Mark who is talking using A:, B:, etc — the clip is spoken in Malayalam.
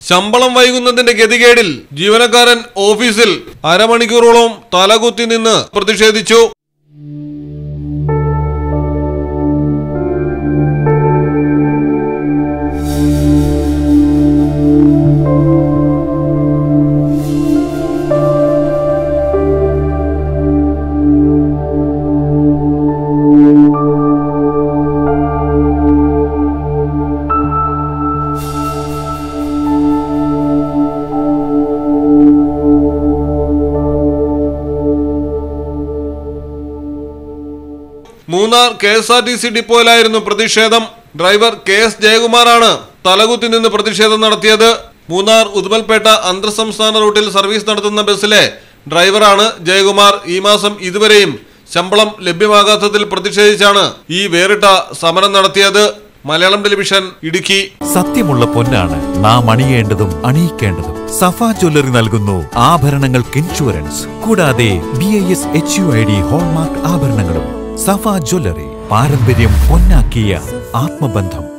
A: ശമ്പളം വൈകുന്നതിന്റെ ഗതികേടിൽ ജീവനക്കാരൻ ഓഫീസിൽ അരമണിക്കൂറോളം തലകുത്തി നിന്ന് പ്രതിഷേധിച്ചു Munnar K S R T C ഡിപ്പോയിലായിരുന്നു പ്രതിഷേധം ഡ്രൈവർ കെ എസ് ജയകുമാറാണ് തലകുത്തി നിന്ന് പ്രതിഷേധം നടത്തിയത് മൂന്നാർ ഉദുമൽപേട്ട അന്തർ സംസ്ഥാന റൂട്ടിൽ സർവീസ് നടത്തുന്ന ബസ്സിലെ ഡ്രൈവറാണ് ജയകുമാർ ഈ മാസം ഇതുവരെയും ശമ്പളം ലഭ്യമാകാത്തതിൽ പ്രതിഷേധിച്ചാണ് ഈ വേറിട്ട സമരം നടത്തിയത് മലയാളം ടെലിവിഷൻ ഇടുക്കി
B: സത്യമുള്ള പൊന്നാണ് നാം അണിയേണ്ടതും അണിയിക്കേണ്ടതും സഫ ജ്വല്ലറി നൽകുന്നു ആഭരണങ്ങൾക്ക് ഇൻഷുറൻസ് കൂടാതെ B I S H U I D hallmark ആഭരണങ്ങളും സഫ ജ്വല്ലറി പാരമ്പര്യം പൊന്നാക്കിയ ആത്മബന്ധം